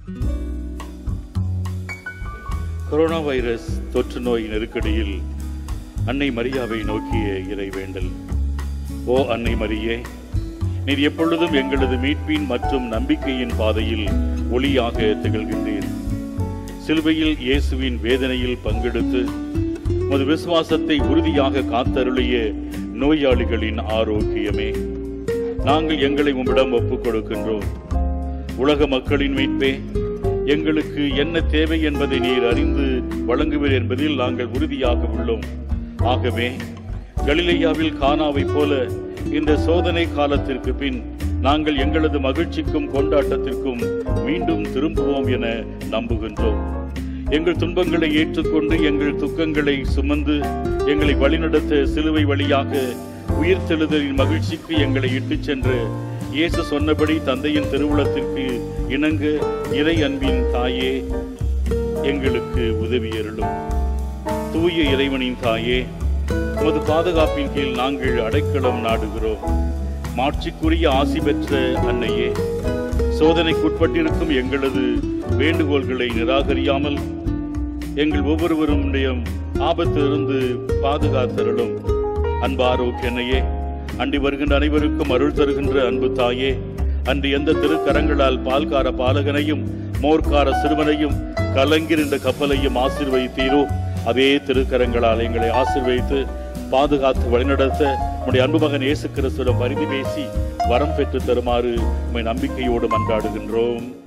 corona virus தொற்று நோய் நெருக்கடியில் அன்னை மரியாவை நோக்கிய இறைவேண்டல் ஓ அன்னை மரியே நீர் எப்பொழுதும் எங்களது மீட்பின் மற்றும் நம்பிக்கையின் பாதையில் ஒளியாக திகழ்கின்றீர் சிலுவையில் இயேசுவின் வேதனையில் பங்கெடுத்து உமது விசுவாசத்தை உறுதியாக காத்தருளிய நோயாளிகளின் ஆரோக்கியமே நாங்கள் எங்களை உம்மிடம் ஒப்புக் கொடுக்கின்றோம் உலக மக்களின் மீட்பே எங்களுக்கு என்ன தேவை என்பதை நீர் அறிந்து வழங்குவீர் என்பதில் நாங்கள் உறுதியாக உள்ளோம் ஆகவே கலிலேயாவில் கானாவைப் போல இந்த சோதனை காலத்திற்கு பின் நாங்கள் எங்களது மகிழ்ச்சிக்கும் கொண்டாட்டத்திற்கும் மீண்டும் திரும்புவோம் என நம்புகின்றோம் எங்கள் துன்பங்களை ஏற்றுக்கொண்டு எங்கள் துக்கங்களை சுமந்து எங்களை வழிநடத்த சிலுவை வழியாக உயிர்த்தெழுதலின் மகிழ்ச்சிக்கு எங்களை இட்டுச் சென்று இயேசு சொன்னபடி தந்தையின் திருவுளத்திற்கு இணங்க இறை அன்பின் தாயே எங்களுக்கு உதவியருளும் தூய இறைவனின் தாயே உமது பாதுகாப்பின் கீழ் நாங்கள் அடைக்கலம் நாடுகிறோம் மாட்சிக்குரிய ஆசி பெற்ற அன்னையே சோதனைக்குட்பட்டிருக்கும் எங்களது வேண்டுகோள்களை நிராகரியாமல் எங்கள் ஒவ்வொருவருடைய ஆபத்திலிருந்து பாதுகாத்தருளும் அன்பு ஆரோக்கிய அன்னையே அண்டி வருகின்ற அனைவருக்கும் அருள் தருகின்ற அன்பு தாயே அன்று எந்த திருக்கரங்களால் பால்கார பாலகனையும் மோர்க்கார சிறுவனையும் கலங்கிர் என்ற கப்பலையும் ஆசீர்வதித்தீரோ அதே திருக்கரங்களால் எங்களை ஆசீர்வதித்து பாதுகாத்து வழிநடத்த உம்முடைய அன்பு மகன் இயேசு கிறிஸ்துவிடம் பரிந்து பேசி வரம் பெற்று தருமாறு உம்மை நம்பிக்கையோடு மன்றாடுகின்றோம்